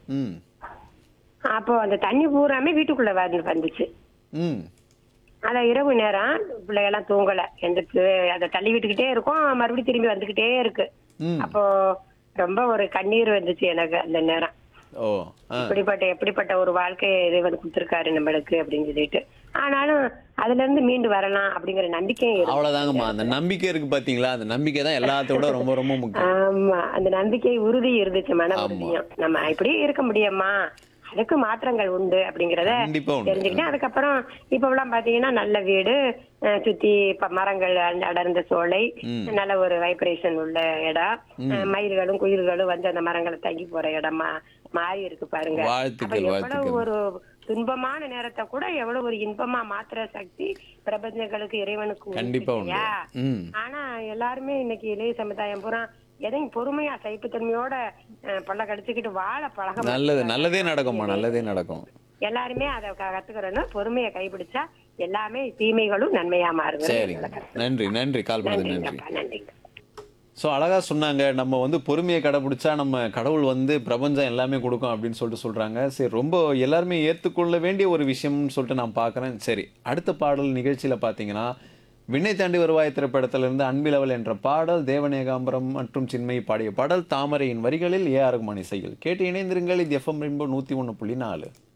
ம் அப்போ அந்த தண்ணி பூராமே வீட்டுக்குள்ள வந்து வந்துச்சு ம் அத இரவு நேரம் பிள்ளைகள்லாம் தூங்கல எந்திரிச்சு அதை தள்ளி விட்டுக்கிட்டே இருக்கும் மறுபடியும் திரும்பி வந்துகிட்டே இருக்கு ம் அப்போ ரொம்ப ஒரு கண்ணீர் வந்துச்சு எனக்கு அந்த நேரம் ஓ ஆ இப்படிப்பட்ட எப்படிப்பட்ட ஒரு வாழ்க்கையை இறைவன் கொடுத்திருக்காரு நம்மளுக்கு அப்படின்னு சொல்லிட்டு ஆனாலும் அதுல இருந்து மீண்டு வரலாம் அப்படிங்கிற நம்பிக்கையும் இருக்கு அவ்வளோதாங்கம்மா அந்த நம்பிக்கை இருக்கு பார்த்தீங்களா அந்த நம்பிக்கை தான் எல்லாத்தோட ரொம்ப ரொம்ப முக்கியம் ஆமா அந்த நம்பிக்கை உறுதி இருந்துச்சு மன உறுதியும் நம்ம இப்படி இருக்க முடியுமா அதுக்கு மாற்றங்கள் உண்டு அப்படிங்கறத கண்டிப்பா உண்டு. தெரிஞ்சுக்கிட்டேன் அதுக்கப்புறம் இப்ப எல்லாம் பாத்தீங்கன்னா நல்ல வீடு அஹ் சுத்தி இப்ப மரங்கள் அட- அடர்ந்த சோலை நல்ல ஒரு வைப்ரேஷன் உள்ள இடம் அஹ் மயில்களும் குயில்களும் வந்து அந்த மரங்களை தங்கி போற இடமா மாறி இருக்கு பாருங்க அப்ப வாழ்த்துக்கள், எவ்வளவு வாழ்த்துக்கள். ஒரு துன்பமான நேரத்தை கூட எவ்வளவு ஒரு இன்பமா மாத்துற சக்தி பிரபஞ்சங்களுக்கு இறைவனுக்கு உண்டு கண்டிப்பா உண்டு இல்லையா? ம் ஆனா எல்லாருமே இன்னைக்கு இளைய சமுதாயம் பூரா எதையும் பொறுமையா சைப்புத்தன்மையோட அஹ், பல்ல கடிச்சுக்கிட்டு வாழ பழக நல்லது மாட்டேங்கிறாங்க. நல்லதே நடக்கும்மா நல்லதே நடக்கும் எல்லாருமே அதை க- கத்துக்கிறோம் பொறுமையை கைப்பிடிச்சா எல்லாமே தீமைகளும் நன்மையா மாறுங்க சரிங்க நன்றி நன்றி கால் பண்ணது நன்றி நன்றிங்கப்பா நன்றிங்க ஸோ அழகாக சொன்னாங்க நம்ம வந்து பொறுமையை கடைபிடிச்சா நம்ம கடவுள் வந்து பிரபஞ்சம் எல்லாமே கொடுக்கும் அப்படின்னு சொல்லிட்டு சொல்கிறாங்க சரி ரொம்ப எல்லாருமே ஏற்றுக்கொள்ள வேண்டிய ஒரு விஷயம்னு சொல்லிட்டு நான் பார்க்குறேன் சரி அடுத்த பாடல் நிகழ்ச்சியில் பார்த்தீங்கன்னா விண்ணை தாண்டி வருவாய் திரைப்படத்திலிருந்து அன்பிலவல் என்ற பாடல் தேவநேகாம்பரம் மற்றும் சின்மயி பாடிய பாடல் தாமரையின் வரிகளில் ஏ ஆர் ரகுமான் இசையில் கேட்டு இணைந்திருங்கள் இது எஃப்எம் ரெயின்போ நூற்றி ஒன்று புள்ளி நாலு